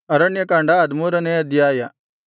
ಅರಣ್ಯಕಾಂಡ ಹದಿಮೂರನೇ ಅಧ್ಯಾಯ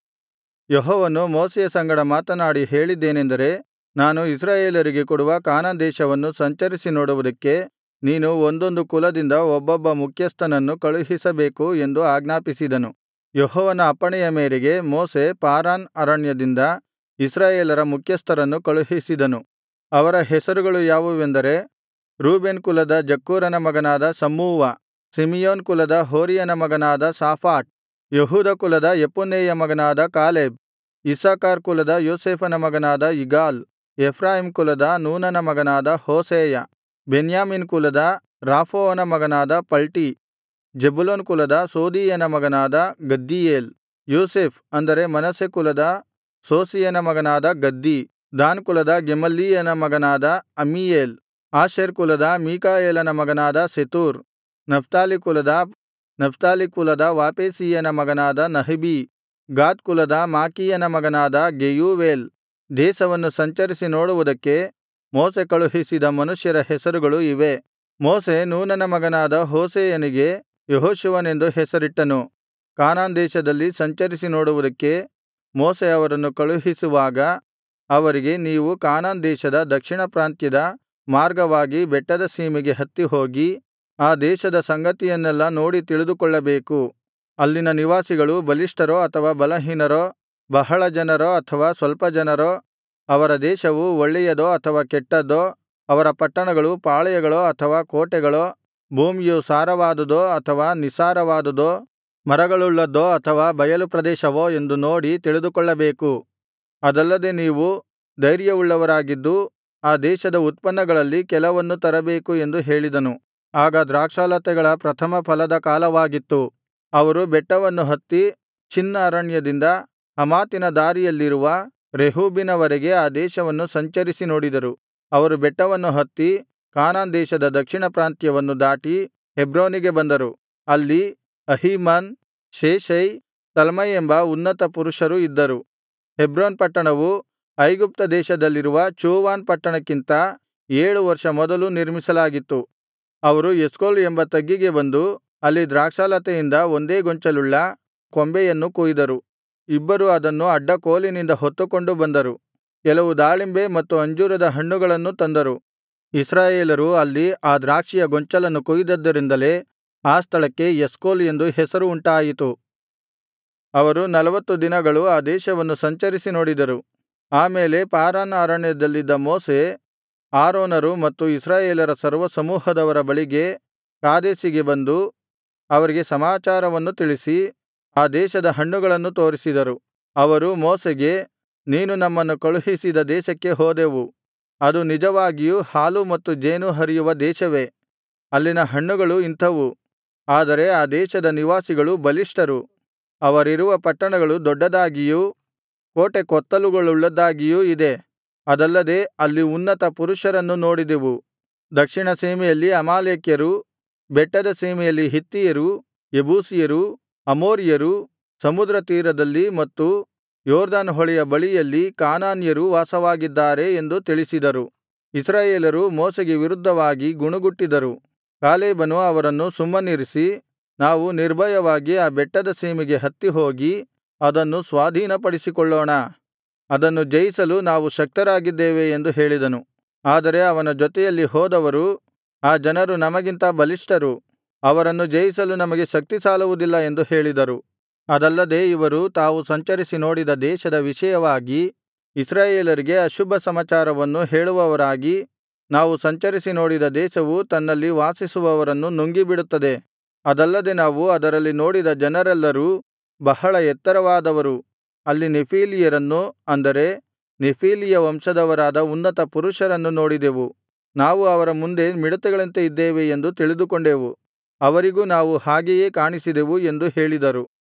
ಯೆಹೋವನು ಮೋಶೆಯ ಸಂಗಡ ಮಾತನಾಡಿ ಹೇಳಿದ್ದೇನೆಂದರೆ ನಾನು ಇಸ್ರಾಯೇಲರಿಗೆ ಕೊಡುವ ಕಾನಾನ್ ದೇಶವನ್ನು ಸಂಚರಿಸಿ ನೋಡುವುದಕ್ಕೆ ನೀನು ಒಂದೊಂದು ಕುಲದಿಂದ ಒಬ್ಬೊಬ್ಬ ಮುಖ್ಯಸ್ಥನನ್ನು ಕಳುಹಿಸಬೇಕು ಎಂದು ಆಜ್ಞಾಪಿಸಿದನು ಯೆಹೋವನ ಅಪ್ಪಣೆಯ ಮೇರೆಗೆ ಮೋಶೆ ಪಾರಾನ್ ಅರಣ್ಯದಿಂದ ಇಸ್ರಾಯೇಲರ ಮುಖ್ಯಸ್ಥರನ್ನು ಕಳುಹಿಸಿದನು ಅವರ ಹೆಸರುಗಳು ಯಾವುವೆಂದರೆ ರೂಬೇನ್ ಕುಲದ ಜಕ್ಕೂರನ ಮಗನಾದ ಶಮ್ಮೂವ ಸಿಮೆಯೋನ್ ಕುಲದ ಹೋರಿಯನ ಮಗನಾದ ಶಾಫಾಟ್ ಯೆಹೂದ ಕುಲದ ಯೆಫುನ್ನೆಯ ಮಗನಾದ ಕಾಲೇಬ್ ಇಸ್ಸಾಕಾರ್ ಕುಲದ ಯೋಸೇಫನ ಮಗನಾದ ಇಗಾಲ್ ಎಫ್ರಾಯೀಮ್ ಕುಲದ ನೂನನ ಮಗನಾದ ಹೋಶೇಯ ಬೆನ್ಯಾಮೀನ್ ಕುಲದ ರಾಫೂವನ ಮಗನಾದ ಪಲ್ಟೀ ಜೆಬುಲೂನ್ ಕುಲದ ಸೋದೀಯನ ಮಗನಾದ ಗದ್ದೀಯೇಲ್ ಯೋಸೇಫ್ ಅಂದರೆ ಮನಸ್ಸೆ ಕುಲದ ಸೋಸೀಯನ ಮಗನಾದ ಗದ್ದೀ ದಾನ್ ಕುಲದ ಗೆಮಲ್ಲೀಯನ ಮಗನಾದ ಅಮ್ಮೀಯೇಲ್ ಆಶೇರ್ ಕುಲದ ಮೀಕಾಯೇಲನ ಮಗನಾದ ಸೆತೂರ್ ನಫ್ತಾಲಿ ಕುಲದ ನಫ್ತಾಲಿ ಕುಲದ ವಾಪೇಸೀಯನ ಮಗನಾದ ನಹಬೀ ಗಾದ್ ಕುಲದ ಮಾಕೀಯನ ಮಗನಾದ ಗೆಯೂವೇಲ್ ದೇಶವನ್ನು ಸಂಚರಿಸಿ ನೋಡುವುದಕ್ಕೆ ಮೋಶೆ ಕಳುಹಿಸಿದ ಮನುಷ್ಯರ ಹೆಸರುಗಳು ಇವೇ ಮೋಶೆ ನೂನನ ಮಗನಾದ ಹೋಶೇಯನಿಗೆ ಯೆಹೋಶುವನೆಂದು ಹೆಸರಿಟ್ಟನು ಕಾನಾನ್ ದೇಶದಲ್ಲಿ ಸಂಚರಿಸಿ ನೋಡುವುದಕ್ಕೆ ಮೋಶೆ ಅವರನ್ನು ಕಳುಹಿಸುವಾಗ ಅವರಿಗೆ ನೀವು ಕಾನಾನ್ ದೇಶದ ದಕ್ಷಿಣ ಪ್ರಾಂತ್ಯದ ಮಾರ್ಗವಾಗಿ ಬೆಟ್ಟದ ಸೀಮೆಗೆ ಹತ್ತಿ ಹೋಗಿ ಆ ದೇಶದ ಸಂಗತಿಯನ್ನೆಲ್ಲಾ ನೋಡಿ ತಿಳಿದುಕೊಳ್ಳಬೇಕು ಅಲ್ಲಿನ ನಿವಾಸಿಗಳು ಬಲಿಷ್ಠರೋ ಅಥವಾ ಬಲಹೀನರೋ ಬಹಳ ಜನರೋ ಅಥವಾ ಸ್ವಲ್ಪ ಜನರೋ ಅವರ ದೇಶವು ಒಳ್ಳೆಯದೋ ಅಥವಾ ಕೆಟ್ಟದ್ದೋ ಅವರ ಪಟ್ಟಣಗಳು ಪಾಳೆಯಗಳೋ ಅಥವಾ ಕೋಟೆಗಳೋ ಭೂಮಿಯು ಸಾರವಾದುದೋ ಅಥವಾ ನಿಸ್ಸಾರವಾದುದೋ ಮರಗಳುಳ್ಳದ್ದೋ ಅಥವಾ ಬಯಲು ಪ್ರದೇಶವೋ ಎಂದು ನೋಡಿ ತಿಳಿದುಕೊಳ್ಳಬೇಕು ಅದಲ್ಲದೆ ನೀವು ಧೈರ್ಯವುಳ್ಳವರಾಗಿದ್ದು ಆ ದೇಶದ ಉತ್ಪನ್ನಗಳಲ್ಲಿ ಕೆಲವನ್ನು ತರಬೇಕು ಎಂದು ಹೇಳಿದನು ಆಗ ದ್ರಾಕ್ಷಾಲತೆಗಳ ಪ್ರಥಮ ಫಲದ ಕಾಲವಾಗಿತ್ತು ಅವರು ಬೆಟ್ಟವನ್ನು ಹತ್ತಿ ಚಿನ್ ಅರಣ್ಯದಿಂದ ಹಮಾತಿನ ದಾರಿಯಲ್ಲಿರುವ ರೆಹೋಬಿನವರೆಗೆ ಆ ದೇಶವನ್ನು ಸಂಚರಿಸಿ ನೋಡಿದರು ಅವರು ಬೆಟ್ಟವನ್ನು ಹತ್ತಿ ಕಾನಾನ್ ದೇಶದ ದಕ್ಷಿಣ ಪ್ರಾಂತ್ಯವನ್ನು ದಾಟಿ ಹೆಬ್ರೋನಿಗೆ ಬಂದರು ಅಲ್ಲಿ ಅಹೀಮನ್ ಶೇಷೈ ತಲ್ಮೈ ಎಂಬ ಉನ್ನತ ಪುರುಷರು ಇದ್ದರು ಹೆಬ್ರೋನ್ ಪಟ್ಟಣವು ಐಗುಪ್ತ ದೇಶದಲ್ಲಿರುವ ಚೋವಾನ್ ಪಟ್ಟಣಕ್ಕಿಂತ ಏಳು ವರ್ಷ ಮೊದಲು ನಿರ್ಮಿಸಲಾಗಿತ್ತು ಅವರು ಎಷ್ಕೋಲ್ ಎಂಬ ತಗ್ಗಿಗೆ ಬಂದು ಅಲ್ಲಿ ದ್ರಾಕ್ಷಾಲತೆಯಿಂದ ಒಂದೇ ಗೊಂಚಲುಳ್ಳ ಕೊಂಬೆಯನ್ನು ಕೊಯ್ದರು ಇಬ್ಬರು ಅದನ್ನು ಅಡ್ಡ ಕೋಲಿನಿಂದ ಹೊತ್ತುಕೊಂಡು ಬಂದರು ಕೆಲವು ದಾಳಿಂಬೆ ಮತ್ತು ಅಂಜೂರದ ಹಣ್ಣುಗಳನ್ನೂ ತಂದರು ಇಸ್ರಾಯೇಲರು ಅಲ್ಲಿ ಆ ದ್ರಾಕ್ಷಿಯ ಗೊಂಚಲನ್ನು ಕೊಯ್ದದ್ದರಿಂದಲೇ ಆ ಸ್ಥಳಕ್ಕೆ ಎಷ್ಕೋಲ್ ಎಂದು ಹೆಸರು ಉಂಟಾಯಿತು ಅವರು ನಲವತ್ತು ದಿನಗಳು ಆ ದೇಶವನ್ನು ಸಂಚರಿಸಿ ನೋಡಿದರು ಆಮೇಲೆ ಪಾರಾನ್ ಅರಣ್ಯದಲ್ಲಿದ್ದ ಮೋಶೆ ಆರೋನರು ಮತ್ತು ಇಸ್ರಾಯೇಲರ ಸರ್ವಸಮೂಹದವರ ಬಳಿಗೆ ಕಾದೇಶಿಗೆ ಬಂದು ಅವರಿಗೆ ಸಮಾಚಾರವನ್ನು ತಿಳಿಸಿ ಆ ದೇಶದ ಹಣ್ಣುಗಳನ್ನು ತೋರಿಸಿದರು ಅವರು ಮೋಶೆಗೆ ನೀನು ನಮ್ಮನ್ನು ಕಳುಹಿಸಿದ ದೇಶಕ್ಕೆ ಹೋದೆವು ಅದು ನಿಜವಾಗಿಯೂ ಹಾಲು ಮತ್ತು ಜೇನು ಹರಿಯುವ ದೇಶವೇ ಅಲ್ಲಿನ ಹಣ್ಣುಗಳು ಇಂಥವು ಆದರೆ ಆ ದೇಶದ ನಿವಾಸಿಗಳು ಬಲಿಷ್ಠರು ಅವರಿರುವ ಪಟ್ಟಣಗಳು ದೊಡ್ಡದಾಗಿಯೂ ಕೋಟೆ ಕೊತ್ತಲುಗಳುಳ್ಳದ್ದಾಗಿಯೂ ಇದೆ ಅದಲ್ಲದೆ ಅಲ್ಲಿ ಉನ್ನತ ಪುರುಷರನ್ನು ನೋಡಿದೆವು ದಕ್ಷಿಣ ಸೀಮೆಯಲ್ಲಿ ಅಮಾಲೇಕ್ಯರು ಬೆಟ್ಟದ ಸೀಮೆಯಲ್ಲಿ ಹಿತ್ತಿಯರು ಯೆಬೂಸಿಯರು ಅಮೋರಿಯರು ಸಮುದ್ರ ತೀರದಲ್ಲಿ ಮತ್ತು ಯೊರ್ದನ್ ಹೊಳೆಯ ಬಳಿಯಲ್ಲಿ ಕಾನಾನ್ಯರು ವಾಸವಾಗಿದ್ದಾರೆ ಎಂದು ತಿಳಿಸಿದರು ಇಸ್ರಾಯೇಲರು ಮೋಶೆಗೆ ವಿರುದ್ಧವಾಗಿ ಗುಣುಗುಟ್ಟಿದರು ಕಾಲೇಬನು ಅವರನ್ನು ಸುಮ್ಮನಿರಿಸಿ ನಾವು ನಿರ್ಭಯವಾಗಿ ಆ ಬೆಟ್ಟದ ಸೀಮೆಗೆ ಹತ್ತಿ ಹೋಗಿ ಅದನ್ನು ಸ್ವಾಧೀನಪಡಿಸಿಕೊಳ್ಳೋಣ ಅದನ್ನು ಜಯಿಸಲು ನಾವು ಶಕ್ತರಾಗಿದ್ದೇವೆ ಎಂದು ಹೇಳಿದನು ಆದರೆ ಅವನ ಜೊತೆಯಲ್ಲಿ ಹೋದವರು ಆ ಜನರು ನಮಗಿಂತ ಬಲಿಷ್ಠರು ಅವರನ್ನು ಜಯಿಸಲು ನಮಗೆ ಶಕ್ತಿ ಸಾಲುವುದಿಲ್ಲ ಎಂದು ಹೇಳಿದರು ಅದಲ್ಲದೆ ಇವರು ತಾವು ಸಂಚರಿಸಿ ನೋಡಿದ ದೇಶದ ವಿಷಯವಾಗಿ ಇಸ್ರಾಯೇಲರಿಗೆ ಅಶುಭ ಸಮಾಚಾರವನ್ನು ಹೇಳುವವರಾಗಿ ನಾವು ಸಂಚರಿಸಿ ನೋಡಿದ ದೇಶವು ತನ್ನಲ್ಲಿ ವಾಸಿಸುವವರನ್ನು ನುಂಗಿಬಿಡುತ್ತದೆ ಅದಲ್ಲದೆ ನಾವು ಅದರಲ್ಲಿ ನೋಡಿದ ಜನರೆಲ್ಲರೂ ಬಹಳ ಎತ್ತರವಾದವರು ಅಲ್ಲಿ ನೆಫೀಲಿಯರನ್ನು ಅಂದರೆ ನೆಫೀಲಿಯ ವಂಶದವರಾದ ಉನ್ನತ ಪುರುಷರನ್ನು ನೋಡಿದೆವು ನಾವು ಅವರ ಮುಂದೆ ಮಿಡತೆಗಳಂತೆ ಇದ್ದೇವೆ ಎಂದು ತಿಳಿದುಕೊಂಡೆವು ಅವರಿಗೂ ನಾವು ಹಾಗೆಯೇ ಕಾಣಿಸಿದೆವು ಎಂದು ಹೇಳಿದರು